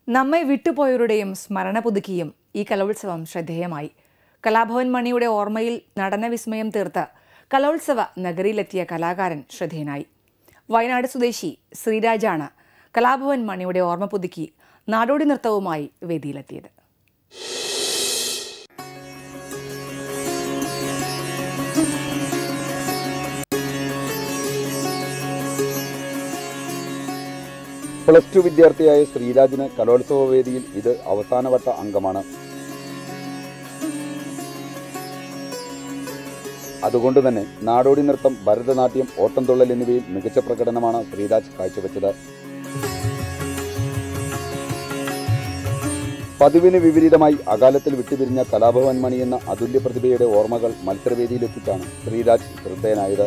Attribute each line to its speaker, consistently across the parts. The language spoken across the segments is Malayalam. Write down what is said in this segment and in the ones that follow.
Speaker 1: നമ്മെ വിട്ടുപോയവരുടെയും സ്മരണ പുതുക്കിയും ഈ കലോത്സവം ശ്രദ്ധേയമായി കലാഭവൻ മണിയുടെ ഓർമ്മയിൽ നടനവിസ്മയം തീർത്ത് കലോത്സവ നഗരിയിലെത്തിയ കലാകാരൻ ശ്രദ്ധേയനായി വയനാട് സ്വദേശി ശ്രീരാജാണ് കലാഭവൻ മണിയുടെ ഓർമ്മ പുതുക്കി നാടോടി നൃത്തവുമായി വേദിയിലെത്തിയത്
Speaker 2: പ്ലസ് ടു വിദ്യാർത്ഥിയായ ശ്രീരാജിന് കലോത്സവ വേദിയിൽ ഇത് അവസാനവട്ട അംഗമാണ് അതുകൊണ്ട് തന്നെ നാടോടി നൃത്തം ഭരതനാട്യം ഓട്ടംതുള്ളൽ എന്നിവയിൽ മികച്ച പ്രകടനമാണ് ശ്രീരാജ് കാഴ്ചവെച്ചത് പതിവിന് വിപരീതമായി അകാലത്തിൽ വിട്ടുപിരിഞ്ഞ കലാഭവൻ മണി എന്ന അതുല്യ പ്രതിഭയുടെ ഓർമ്മകൾ മത്സരവേദിയിലെത്തിച്ചാണ് ശ്രീരാജ് ശ്രദ്ധേയനായത്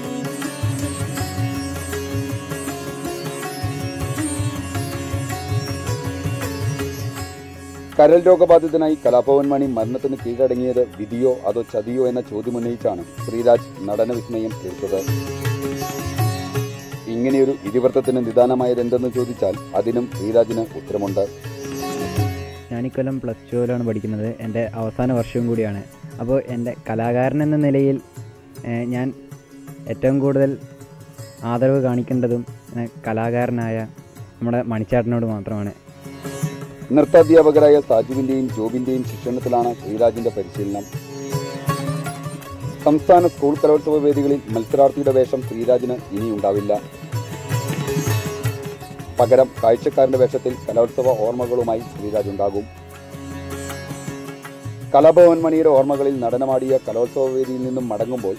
Speaker 2: കരൾ രോഗബാധിതനായി കലാഭവൻ മണി മരണത്തിന് കീഴടങ്ങിയത് വിധിയോ അതോ ചതിയോ എന്ന ചോദ്യമുന്നയിച്ചാണ് ശ്രീരാജ് നടന വിസ്മയം തീർത്തത് ഇങ്ങനെയൊരു ഇതിവൃത്തത്തിന് നിദാനമായത് എന്തെന്ന് ചോദിച്ചാൽ അതിനും ശ്രീരാജിന് ഉത്തരമുണ്ട്
Speaker 3: ഞാനിക്കൊല്ലം പ്ലസ് ടുവിലാണ് പഠിക്കുന്നത് എൻ്റെ അവസാന വർഷവും കൂടിയാണ് അപ്പോൾ എൻ്റെ കലാകാരൻ എന്ന നിലയിൽ ഏഹ്, ഞാൻ ഏറ്റവും കൂടുതൽ ആദരവ് കാണിക്കേണ്ടതും ഏഹ്, കലാകാരനായ നമ്മുടെ മണിച്ചാട്ടനോട് മാത്രമാണ്
Speaker 2: നൃത്താധ്യാപകരായ സാജുവിന്റെയും ജോബിന്റെയും ശിക്ഷണത്തിലാണ് ശ്രീരാജിന്റെ പരിശീലനം സംസ്ഥാന സ്കൂൾ കലോത്സവ വേദികളിൽ മത്സരാർത്ഥിയുടെ വേഷം ശ്രീരാജിന് ഇനിയുണ്ടാവില്ല പകരം കാഴ്ചക്കാരന്റെ വേഷത്തിൽ കലോത്സവ ഓർമ്മകളുമായി ശ്രീരാജ് ഉണ്ടാകും കലാഭവൻ മണിയുടെ ഓർമ്മകളിൽ നടനമാടിയ കലോത്സവ വേദിയിൽ നിന്നും മടങ്ങുമ്പോൾ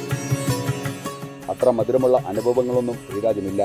Speaker 2: അത്ര മധുരമുള്ള അനുഭവങ്ങളൊന്നും ശ്രീരാജിനില്ല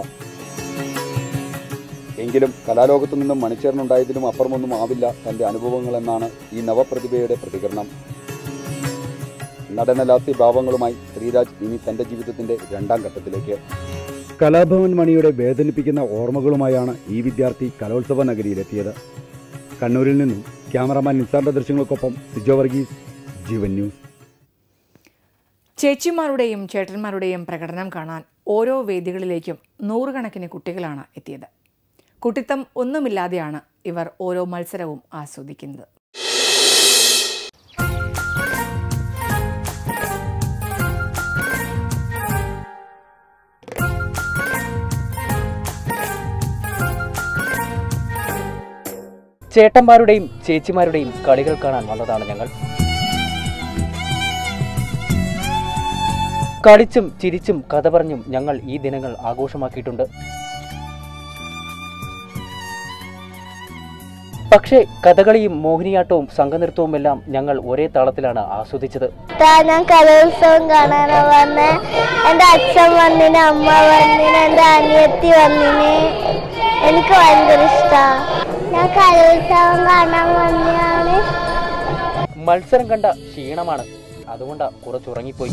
Speaker 2: എങ്കിലും കലാലോകത്തു നിന്നും മണിച്ചേർന്നുണ്ടായതിനും അപ്പുറമൊന്നും ആവില്ല തന്റെ അനുഭവങ്ങളെന്നാണ് ഈ നവപ്രതിഭയുടെ പ്രതികരണം നടനലാസ്യ ഭാവങ്ങളുമായി ശ്രീരാജ് ഇനി തന്റെ ജീവിതത്തിന്റെ രണ്ടാം ഘട്ടത്തിലേക്ക് കലാഭവൻ മണിയുടെ വേദനിപ്പിക്കുന്ന ഓർമ്മകളുമായാണ് ഈ വിദ്യാർത്ഥി കലോത്സവ നഗരിയിലെത്തിയത് കണ്ണൂരിൽ നിന്നും ക്യാമറമാൻ നിസാറിന്റെ ദൃശ്യങ്ങൾക്കൊപ്പം സിജോ വർഗീസ് ജീവൻ ന്യൂസ്
Speaker 1: ചേച്ചിമാരുടെയും ചേട്ടന്മാരുടെയും പ്രകടനം കാണാൻ ഓരോ വേദികളിലേക്കും നൂറുകണക്കിന് കുട്ടികളാണ് എത്തിയത് കുട്ടിത്തം ഒന്നുമില്ലാതെയാണ് ഇവർ ഓരോ മത്സരവും ആസ്വദിക്കുന്നത്
Speaker 4: ചേട്ടന്മാരുടെയും ചേച്ചിമാരുടെയും കളികൾ കാണാൻ വന്നതാണ് ഞങ്ങൾ കളിച്ചും ചിരിച്ചും കഥ പറഞ്ഞും ഞങ്ങൾ ഈ ദിനങ്ങൾ ആഘോഷമാക്കിയിട്ടുണ്ട് പക്ഷേ കഥകളിയും മോഹിനിയാട്ടവും സംഘനൃത്തവും എല്ലാം ഞങ്ങൾ ഒരേ താളത്തിലാണ് ആസ്വദിച്ചത്
Speaker 5: ഇതാ ഞാൻ കലോത്സവം കാണാനാ വന്നേ എൻ്റെ അച്ഛൻ വന്നിന് അമ്മ വന്നിന് എൻ്റെ അനിയത്തി വന്നിന് എനിക്ക് ഭയങ്കര ഇഷ്ടമാണ് ഞാൻ കലോത്സവം കാണാൻ വന്നതാണ്
Speaker 4: മത്സരം കണ്ട ക്ഷീണമാണ് അതുകൊണ്ടാ കുറച്ചുറങ്ങിപ്പോയി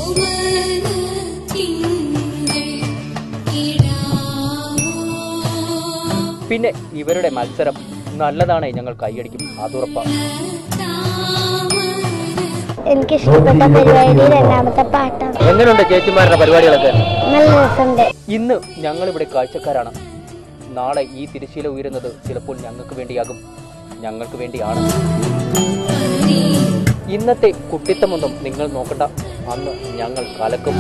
Speaker 4: പിന്നെ ഇവരുടെ മത്സരം നല്ലതാണ് ഞങ്ങൾ കൈയടിക്കും അതുറപ്പാണ്
Speaker 5: എനിക്ക് ഇഷ്ടപ്പെട്ട പരിപാടി രണ്ടാമത്തെ പാട്ടാണ്
Speaker 4: എങ്ങനെയുണ്ട് ചേച്ചിമാരുടെ പരിപാടികളൊക്കെ
Speaker 5: നല്ല രസമുണ്ട്
Speaker 4: ഇന്ന് ഞങ്ങളിവിടെ കാഴ്ചക്കാരാണ് നാളെ ഈ തിരശ്ശീല ഉയരുന്നത് ചിലപ്പോൾ ഞങ്ങൾക്ക് വേണ്ടിയാകും ഞങ്ങൾക്ക് വേണ്ടിയാണ് ഇന്നത്തെ കുട്ടിത്തമൊന്നും നിങ്ങൾ നോക്കണ്ട അന്ന് ഞങ്ങൾ കലക്കും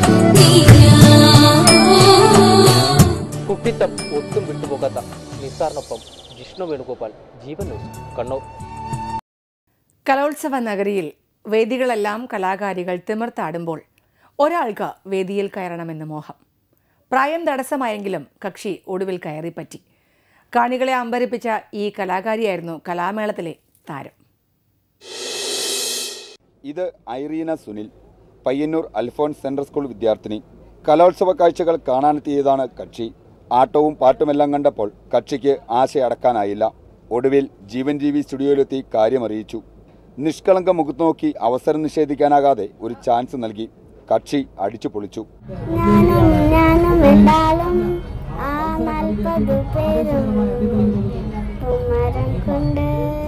Speaker 4: കുട്ടിത്തം ഒട്ടും വിട്ടുപോകാത്ത നിസാറിനൊപ്പം ജിഷ്ണു വേണുഗോപാൽ ജീവൻ ന്യൂസ് കണ്ണൂർ
Speaker 1: കലോത്സവ നഗരിയിൽ വേദികളെല്ലാം കലാകാരികൾ തിമിർത്താടുമ്പോൾ ഒരാൾക്ക് വേദിയിൽ കയറണമെന്ന് മോഹം പ്രായം തടസ്സമായെങ്കിലും കക്ഷി ഒടുവിൽ കയറിപ്പറ്റി കാണികളെ അമ്പരിപ്പിച്ച ഈ കലാകാരിയായിരുന്നു കലാമേളത്തിലെ താരം
Speaker 2: ഇത് Ireena Sunil Payyannur Alphonse central school വിദ്യാർത്ഥിനി കലോത്സവ കാഴ്ചകൾ കാണാനെത്തിയതാണ് കക്ഷി ആട്ടവും പാട്ടുമെല്ലാം കണ്ടപ്പോൾ കക്ഷിക്ക് ആശ അടക്കാനായില്ല ഒടുവിൽ ജീവൻ ജീവി സ്റ്റുഡിയോയിലെത്തി കാര്യമറിയിച്ചു നിഷ്കളങ്ക മുഖത്ത് നോക്കി അവസരം നിഷേധിക്കാനാകാതെ ഒരു ചാൻസ് നൽകി കക്ഷി അടിച്ചു പൊളിച്ചു
Speaker 5: ഞാനും ഞാനും വിട്ടാലും ആ നാൽപ്പത് പേരും കുമരൻ കൊണ്ട്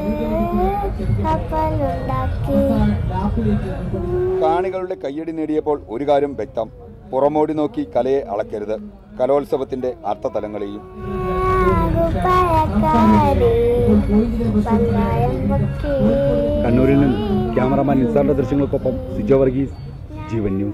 Speaker 5: കപ്പലുണ്ടാക്കി
Speaker 2: കാണികളുടെ കയ്യടി നേടിയപ്പോൾ ഒരു കാര്യം വ്യക്തം പുറമോടി നോക്കി കലയെ അളക്കരുത് കലോത്സവത്തിന്റെ അർത്ഥതലങ്ങളെയും
Speaker 5: കുപ്പായക്കാരി പല്ലായം പൊക്കി
Speaker 2: കണ്ണൂരിൽ നിന്ന് ക്യാമറമാൻ നിസാറിന്റെ ദൃശ്യങ്ങൾക്കൊപ്പം സിജോ വർഗീസ് ജീവൻ ന്യൂസ്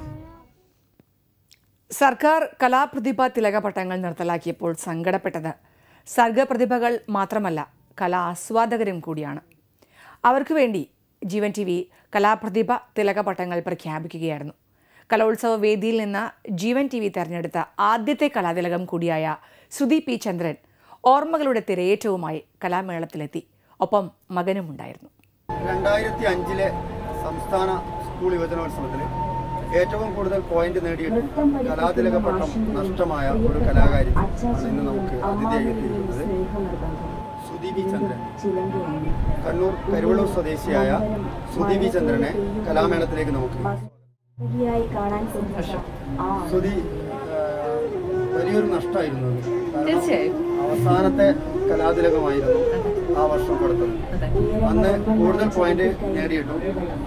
Speaker 1: സർക്കാർ കലാപ്രതിഭ തിലക പട്ടങ്ങൾ നിർത്തലാക്കിയപ്പോൾ സങ്കടപ്പെട്ടത് സർഗപ്രതിഭകൾ മാത്രമല്ല കലാ ആസ്വാദകരും കൂടിയാണ് അവർക്ക് വേണ്ടി ജീവൻ ടി വി കലാപ്രതിഭ തിലക പട്ടങ്ങൾ പ്രഖ്യാപിക്കുകയായിരുന്നു കലോത്സവ വേദിയിൽ നിന്ന് ജീവൻ ടി വി തെരഞ്ഞെടുത്ത ആദ്യത്തെ കലാതിലകം കൂടിയായ ശ്രുതി പി ചന്ദ്രൻ ഓർമ്മകളുടെ തിരയേറ്റവുമായി കലാമേളത്തിലെത്തി ഒപ്പം മകനുമുണ്ടായിരുന്നു
Speaker 6: രണ്ടായിരത്തി അഞ്ചിലെ സംസ്ഥാന സ്കൂൾ യുവജനോത്സവത്തിൽ ഏറ്റവും കൂടുതൽ പോയിന്റ് നേടിയിട്ട് കലാതിലക പട്ടം നഷ്ടമായ ഒരു കലാകാരി ആണ് ഇന്ന് നമുക്ക് അതിഥിയായി എത്തിയിരിക്കുന്നത് സുധി വി ചന്ദ്രൻ കണ്ണൂർ കരുവള്ളൂർ സ്വദേശിയായ സുധി വി ചന്ദ്രനെ കലാമേളത്തിലേക്ക് നമുക്ക് സുധി ആ, വലിയൊരു നഷ്ടമായിരുന്നു അത്. കാരണം അവസാനത്തെ കലാതിലകമായിരുന്നു ആ വർഷം കൊടുത്തത് അന്ന് കൂടുതൽ പോയിന്റ് നേടിയിട്ടു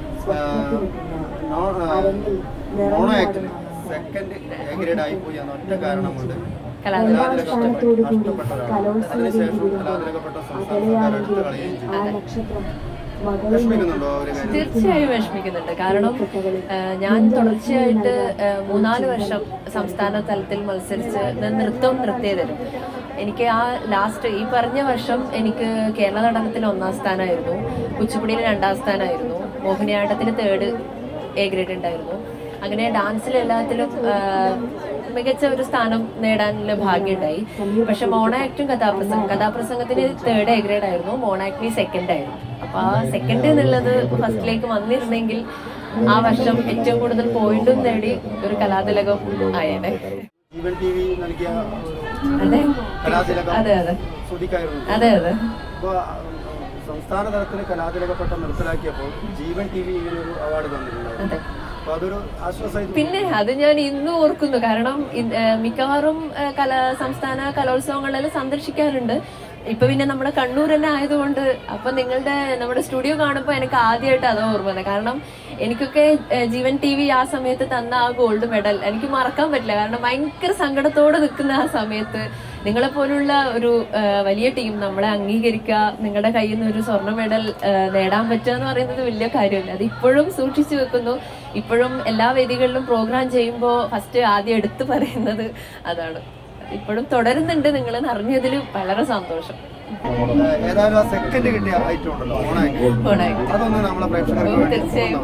Speaker 6: മോണോ ആക്ടിൽ സെക്കൻഡ് എ ഗ്രേഡ് ആയിപ്പോയി എന്ന ഒറ്റ കാരണം കൊണ്ട് കലാതിലകം നഷ്ടപ്പെട്ട ഒരാളാണ് അതിനുശേഷം കലാതിലകപ്പെട്ട സംസ്ഥാന സർക്കാർ എടുത്തു കളയുകയും ചെയ്തു വിഷമിക്കുന്നുണ്ടോ ആ ഒരു കാര്യം
Speaker 7: തീർച്ചയായും വിഷമിക്കുന്നുണ്ട് കാരണം ആ, ഞാൻ തുടർച്ചയായിട്ട് ആ, മൂന്നാല് വർഷം സംസ്ഥാന തലത്തിൽ മത്സരിച്ച് ഞാൻ നൃത്തവും നൃത്യതരും എനിക്ക് ആ ലാസ്റ്റ് ഈ പറഞ്ഞ വർഷം എനിക്ക് കേരള നടനത്തിൽ ഒന്നാം സ്ഥാനമായിരുന്നു കുച്ചിപ്പുടിയിൽ രണ്ടാം സ്ഥാനമായിരുന്നു മോഹിനിയാട്ടത്തിൽ തേർഡ് എ ഗ്രേഡ് ഉണ്ടായിരുന്നു അങ്ങനെ ഡാൻസിൽ എല്ലാത്തിലും ആ, മികച്ച ഒരു സ്ഥാനം നേടാനുള്ള ഭാഗ്യമുണ്ടായി പക്ഷെ മോണോ ആക്ടും കഥാപ്രസംഗം കഥാപ്രസംഗത്തിന് തേർഡ് എ ഗ്രേഡ് ആയിരുന്നു മോണോ ആക്ടിന് സെക്കൻഡ് ആയിരുന്നു അപ്പൊ ആ സെക്കൻഡ് എന്നുള്ളത് ഫസ്റ്റിലേക്ക് വന്നിരുന്നെങ്കിൽ ആ വർഷം ഏറ്റവും കൂടുതൽ പോയിന്റും നേടി ഒരു കലാതിലകം ആയേനെ
Speaker 6: ജീവൻ ടി വി നൽകിയ
Speaker 7: അതെ
Speaker 6: കലാതിലകം
Speaker 7: അതെ അതെ
Speaker 6: ശ്രുതിക്കായിരുന്നു
Speaker 7: അതെ അതെ
Speaker 6: അപ്പോൾ സംസ്ഥാന തലത്തിൽ കലാതിലകപ്പെട്ട നിർത്തലാക്കിയപ്പോൾ ജീവൻ ടി വി ഇങ്ങനെ ഒരു അവാർഡ് തന്നിട്ടുണ്ടായിരുന്നു
Speaker 7: അതെ
Speaker 6: അപ്പോൾ അതൊരു ആശ്വാസമായിരുന്നു
Speaker 7: പിന്നെ അത് ഞാൻ ഇന്നും ഓർക്കുന്നു കാരണം ഇ- ഏ, മിക്കവാറും ഏ, കല സംസ്ഥാന കലോത്സവങ്ങളിൽ സന്ദർശിക്കാറുണ്ട് ഇപ്പൊ പിന്നെ നമ്മുടെ കണ്ണൂർ തന്നെ ആയതുകൊണ്ട് അപ്പൊ നിങ്ങളുടെ നമ്മുടെ സ്റ്റുഡിയോ കാണുമ്പോൾ എനിക്ക് ആദ്യമായിട്ട് അതാ ഓർമ്മ വന്നത് കാരണം എനിക്കൊക്കെ ഏ, ജീവൻ ടി വി ആ സമയത്ത് തന്ന ആ ഗോൾഡ് മെഡൽ എനിക്ക് മറക്കാൻ പറ്റില്ല കാരണം ഭയങ്കര സങ്കടത്തോടെ നിൽക്കുന്ന ആ സമയത്ത് നിങ്ങളെ പോലുള്ള ഒരു ഏ, വലിയ ടീം നമ്മളെ അംഗീകരിക്കുക നിങ്ങളുടെ കയ്യിൽ നിന്ന് ഒരു സ്വർണ്ണ മെഡൽ ഏ, നേടാൻ പറ്റുക എന്ന് പറയുന്നത് വലിയ കാര്യമല്ല അത് ഇപ്പോഴും സൂക്ഷിച്ചു വെക്കുന്നു ഇപ്പോഴും എല്ലാ വേദികളിലും പ്രോഗ്രാം ചെയ്യുമ്പോൾ ഫസ്റ്റ് ആദ്യം എടുത്തു പറയുന്നത് അതാണ് ഇപ്പോഴും തുടരുന്നുണ്ട് നിങ്ങൾ അറിഞ്ഞതിൽ വളരെ സന്തോഷം
Speaker 6: ഏഹ് ഏതായാലും ആ സെക്കൻഡ് കിട്ടിയ ഐറ്റം ഉണ്ടല്ലോ ഓണാക്കി
Speaker 7: ഓണാക്കി.
Speaker 6: അതൊന്ന് നമ്മളെ പ്രേക്ഷകർക്ക്
Speaker 7: ഓ,
Speaker 6: വേണ്ടി
Speaker 7: തീർച്ചയായും.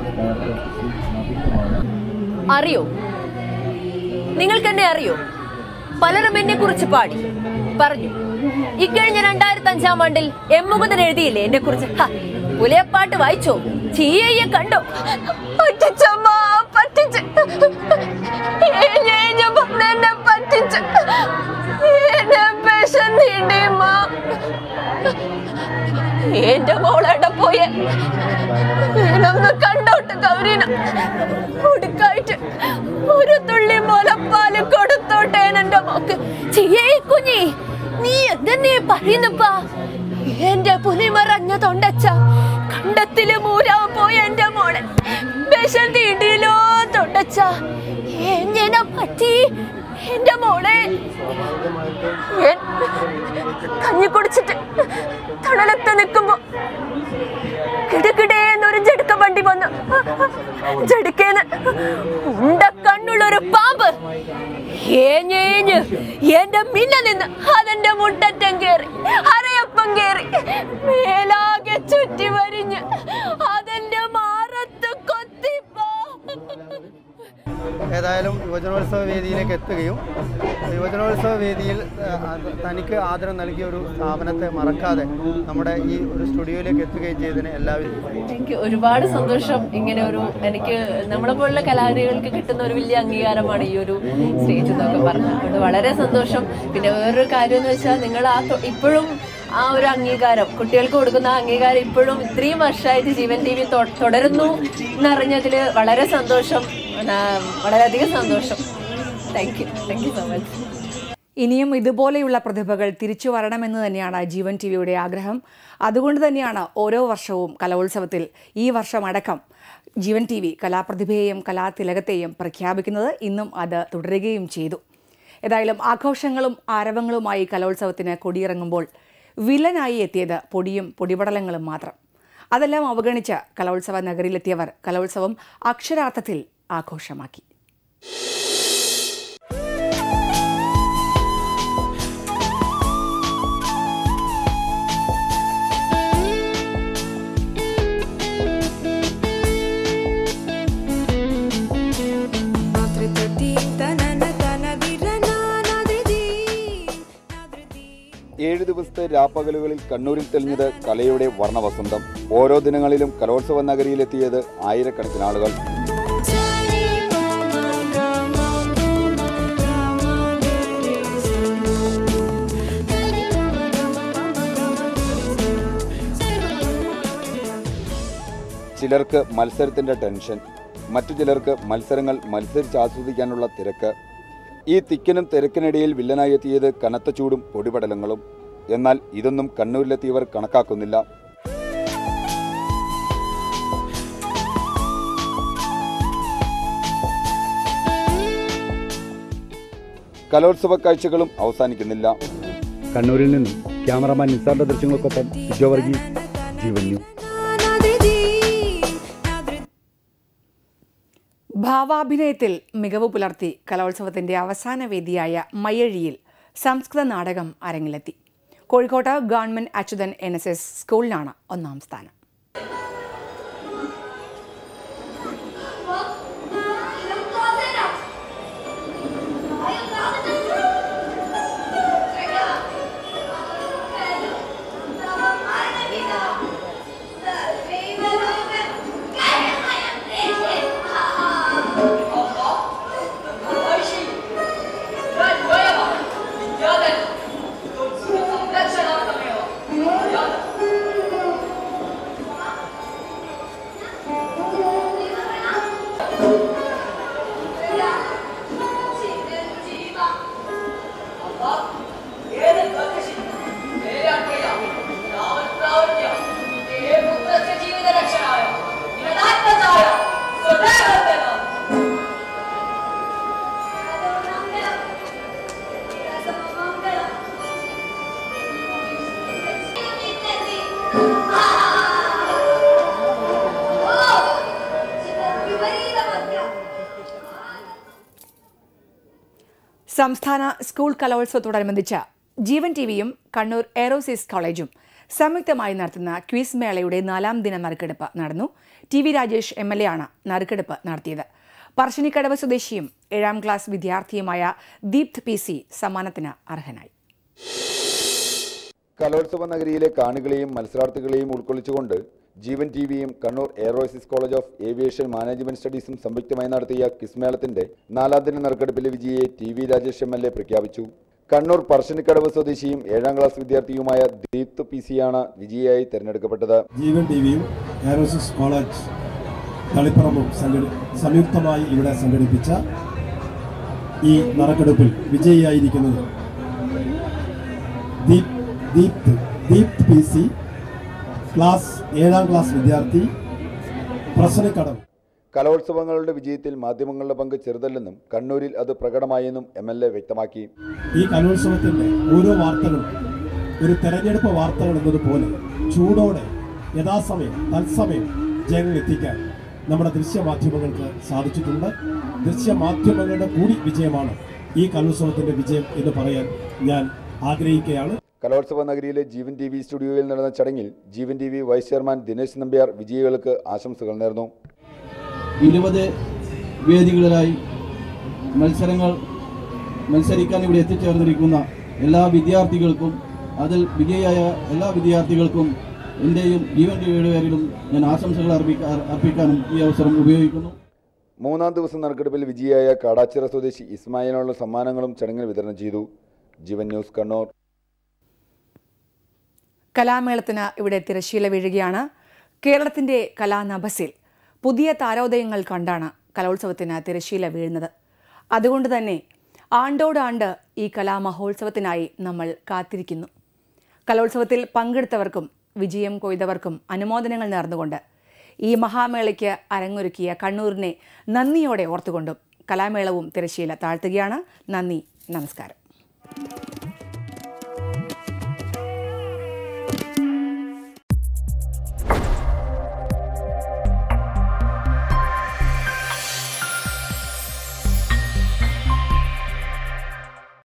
Speaker 6: ഒന്ന്
Speaker 7: അറിയോ നിങ്ങൾക്ക് എന്നെ അറിയോ പലരും എന്നെ കുറിച്ച് പാടി പറഞ്ഞു ഇക്കഴിഞ്ഞ രണ്ടായിരത്തി അഞ്ചാം ആണ്ടിൽ എമ്മുകുതൻ എഴുതിയില്ലേ എന്നെ കുറിച്ച് പുലയപ്പാട്ട് വായിച്ചോ ചീയയെ കണ്ടോ പറ്റിച്ചമ്മ പറ്റിച്ച് എന്നെ പറ്റിച്ച് എന്നെ പെഷൻ നീണ്ടിയമ്മ എന്റെ മോളെടെ പോയെ ഞാനൊന്ന് കണ്ടോട്ട് ഗൗരീന കൊടുക്കായിട്ട് ഒരു തുള്ളി മുലപ്പാല് കൊടുത്തോട്ടെ എന്റെ മോക്ക് ചെയ്യേ കുഞ്ഞി നീ എന്തെന്നെ പറയുന്നപ്പാ എന്റെ പുലി മറഞ്ഞ തൊണ്ടച്ച കണ്ടത്തില് മൂരാൻ പോയ എന്റെ മോളെ വിഷം തീണ്ടിയിലോ തൊണ്ടച്ച എങ്ങനെ പറ്റി എന്റെ മോളെ ഞാൻ കഞ്ഞി കുടിച്ചിട്ട് തണലത്ത് നിൽക്കുമ്പോ കിടുകിടേന്നൊരു ജടുക്ക വണ്ടി വന്നു ജടുക്കേന്ന് ഉണ്ട കണ്ണുള്ളൊരു പാമ്പ് ഏഞ്ഞേഞ്ഞ് എന്റെ മിന്ന നിന്ന് അതെന്റെ മുട്ടറ്റം കേറി അരയപ്പം കേറി മേലാകെ ചുറ്റി വരിഞ്ഞ് അതെന്റെ മാറത്ത് കൊത്തിപ്പോ
Speaker 6: ഏതായാലും യുവജനോത്സവ വേദിയിലേക്ക് എത്തുകയും യുവജനോത്സവ വേദിയിൽ ആ, അത് തനിക്ക് ആദരം നൽകിയ ഒരു സ്ഥാപനത്തെ മറക്കാതെ നമ്മുടെ ഈ ഒരു സ്റ്റുഡിയോയിലേക്ക് എത്തുകയും ചെയ്തതിന് എല്ലാവരും
Speaker 7: എനിക്ക് ഒരുപാട് സന്തോഷം ഇങ്ങനെ ഒരു എനിക്ക് നമ്മളെ പോലുള്ള കലാകാരികൾക്ക് കിട്ടുന്ന ഒരു വലിയ അംഗീകാരമാണ് ഈ ഒരു സ്റ്റേജ് എന്നൊക്കെ പറഞ്ഞത് അതുകൊണ്ട് വളരെ സന്തോഷം പിന്നെ വേറൊരു കാര്യം എന്ന് വെച്ചാൽ നിങ്ങൾ ആ തൊ- ഇപ്പോഴും ആ ഒരു അംഗീകാരം കുട്ടികൾക്ക് കൊടുക്കുന്ന ആ അംഗീകാരം ഇപ്പോഴും ഇത്രയും വർഷമായിട്ട് ജീവൻ ടി വി തുടരുന്നു എന്നറിഞ്ഞതിൽ വളരെ സന്തോഷം ആ, വളരെയധികം സന്തോഷം thank you thank you so much
Speaker 1: ഇനിയും ഇതുപോലെയുള്ള പ്രതിഭകൾ തിരിച്ചു വരണമെന്ന് തന്നെയാണ് ജീവൻ ടി വിയുടെ ആഗ്രഹം അതുകൊണ്ട് തന്നെയാണ് ഓരോ വർഷവും കലോത്സവത്തിൽ ഈ വർഷമടക്കം ജീവൻ ടി വി കലാപ്രതിഭയെയും കലാതിലകത്തെയും പ്രഖ്യാപിക്കുന്നത് ഇന്നും അത് തുടരുകയും ചെയ്തു ഏതായാലും ആഘോഷങ്ങളും ആരവങ്ങളുമായി കലോത്സവത്തിന് കൊടിയിറങ്ങുമ്പോൾ വില്ലനായി എത്തിയത് പൊടിയും പൊടിപടലങ്ങളും മാത്രം അതെല്ലാം അവഗണിച്ച കലോത്സവ നഗരിയിലെത്തിയവർ കലോത്സവം അക്ഷരാർത്ഥത്തിൽ ആഘോഷമാക്കി
Speaker 2: ഏഴ് ദിവസത്തെ രാപ്പകലുകളിൽ കണ്ണൂരിൽ തെളിഞ്ഞത് കലയുടെ വർണ്ണവസന്തം ഓരോ ദിനങ്ങളിലും കലോത്സവ നഗരിയിലെത്തിയത് ആയിരക്കണക്കിന് ആളുകൾ ചിലർക്ക് മത്സരത്തിന്റെ ടെൻഷൻ മറ്റു ചിലർക്ക് മത്സരങ്ങൾ മത്സരിച്ച് ആസ്വദിക്കാനുള്ള തിരക്ക് ഈ തിക്കിനും തിരക്കിനിടയിൽ വില്ലനായി എത്തിയത് കനത്ത ചൂടും പൊടിപടലങ്ങളും എന്നാൽ ഇതൊന്നും കണ്ണൂരിലെത്തിയവർ കണക്കാക്കുന്നില്ല കലോത്സവ കാഴ്ചകളും അവസാനിക്കുന്നില്ല
Speaker 8: കണ്ണൂരിൽ നിന്നും ക്യാമറമാൻ നിസാറിന്റെ ദൃശ്യങ്ങൾക്കൊപ്പം വിജോ വർഗീസ് ജീവൻ ന്യൂസ്
Speaker 1: ഭാവാഭിനയത്തിൽ മികവ് പുലർത്തി കലോത്സവത്തിന്റെ അവസാന വേദിയായ മയ്യഴിയിൽ സംസ്കൃത നാടകം അരങ്ങിലെത്തി കോഴിക്കോട്ട് government Achuthan N S S സ്കൂളിനാണ് ഒന്നാം സ്ഥാനം സംസ്ഥാന സ്കൂൾ കലോത്സവത്തോടനുബന്ധിച്ച് ജീവൻ ടിവിയും കണ്ണൂർ എയറോസിസ് കോളേജും സംയുക്തമായി നടത്തുന്ന ക്വിസ് മേളയുടെ നാലാം ദിന നറുക്കെടുപ്പ് നടന്നു T V Rajesh M L A ആണ് നറുക്കെടുപ്പ് നടത്തിയത് പറശ്ശിനിക്കടവ് സ്വദേശിയും ഏഴാം ക്ലാസ് വിദ്യാർത്ഥിയുമായ ദീപ്ത് പി സി സമ്മാനത്തിന് അർഹനായി
Speaker 2: കലോത്സവ നഗരിയിലെ കാണികളെയും മത്സരാർത്ഥികളെയും ഉൾക്കൊള്ളിച്ചുകൊണ്ട് ജീവൻ ടി വിയും Kannur Aerosis college of aviation management സ്റ്റഡീസും സംയുക്തമായി നടത്തിയ കിസ്മേളത്തിന്റെ നാലാം ദിന നറുക്കെടുപ്പിലെ വിജയിയെ T V Rajesh M L A പ്രഖ്യാപിച്ചു കണ്ണൂർ പറശ്ശിനിക്കടവ് സ്വദേശിയും ഏഴാം ക്ലാസ് വിദ്യാർത്ഥിയുമായ ദീപ്ത് പി സിയാണ് വിജയിയായി തെരഞ്ഞെടുക്കപ്പെട്ടത്
Speaker 9: ജീവൻ ടി വിയും എയറോസിസ് കോളേജ് തളിപ്പറമ്പും സംഘടി സംയുക്തമായി ഇവിടെ സംഘടിപ്പിച്ച ഈ നറുക്കെടുപ്പിൽ വിജയിയായിരിക്കുന്നത് Deep Deepth Deep P C class ഏഴാം ക്ലാസ് വിദ്യാർത്ഥി പ്രസനക്കടവ്
Speaker 2: കലോത്സവങ്ങളുടെ വിജയത്തിൽ മാധ്യമങ്ങളുടെ പങ്ക് ചെറുതല്ലെന്നും കണ്ണൂരിൽ അത് പ്രകടമായെന്നും എം എൽ എ വ്യക്തമാക്കി
Speaker 9: ഈ കലോത്സവത്തിന്റെ ഓരോ വാർത്തകളും ഒരു തെരഞ്ഞെടുപ്പ് വാർത്തകൾ എന്നതുപോലെ ചൂടോടെ യഥാസമയം തത്സമയം ജനങ്ങളിൽ എത്തിക്കാൻ നമ്മുടെ ദൃശ്യമാധ്യമങ്ങൾക്ക് സാധിച്ചിട്ടുണ്ട് ദൃശ്യമാധ്യമങ്ങളുടെ കൂടി വിജയമാണ് ഈ കലോത്സവത്തിന്റെ വിജയം എന്ന് പറയാൻ ഞാൻ ആഗ്രഹിക്കുകയാണ്
Speaker 2: കലോത്സവ നഗരിയിലെ ജീവൻ ടി വി സ്റ്റുഡിയോയിൽ നടന്ന ചടങ്ങിൽ Jeevan T V vice chairman Dinesh Nambiar വിജയികൾക്ക് ആശംസകൾ നേർന്നു
Speaker 10: ഇരുപത് വേദികളിലായി മത്സരങ്ങൾ മത്സരിക്കാൻ ഇവിടെ എത്തിച്ചേർന്നിരിക്കുന്ന എല്ലാ വിദ്യാർത്ഥികൾക്കും അതിൽ വിജയിയായ എല്ലാ വിദ്യാർത്ഥികൾക്കും എൻ്റെയും ജീവൻ ടിവിയുടെ പേരിലും ഞാൻ ആശംസകൾ അർപ്പിക്കാ അർപ്പിക്കാനും ഈ അവസരം ഉപയോഗിക്കുന്നു
Speaker 2: മൂന്നാം ദിവസം നറുക്കെടുപ്പിൽ വിജയിയായ കാടാച്ചിറ സ്വദേശി ഇസ്മായിലിനുള്ള സമ്മാനങ്ങളും ചടങ്ങിൽ വിതരണം ചെയ്തു ജീവൻ ന്യൂസ് കണ്ണൂർ
Speaker 1: കലാമേളത്തിന് ഇവിടെ തിരശ്ശീല വീഴുകയാണ് കേരളത്തിന്റെ കലാനഭസിൽ പുതിയ താരോദയങ്ങൾ കണ്ടാണ് കലോത്സവത്തിന് തിരശ്ശീല വീഴുന്നത് അതുകൊണ്ട് തന്നെ ആണ്ടോടാണ്ട് ഈ കലാമഹോത്സവത്തിനായി നമ്മൾ കാത്തിരിക്കുന്നു കലോത്സവത്തിൽ പങ്കെടുത്തവർക്കും വിജയം കൊയ്തവർക്കും അനുമോദനങ്ങൾ നേർന്നുകൊണ്ട് ഈ മഹാമേളയ്ക്ക് അരങ്ങൊരുക്കിയ കണ്ണൂരിനെ നന്ദിയോടെ ഓർത്തുകൊണ്ടും കലാമേളവും തിരശ്ശീല താഴ്ത്തുകയാണ് നന്ദി നമസ്കാരം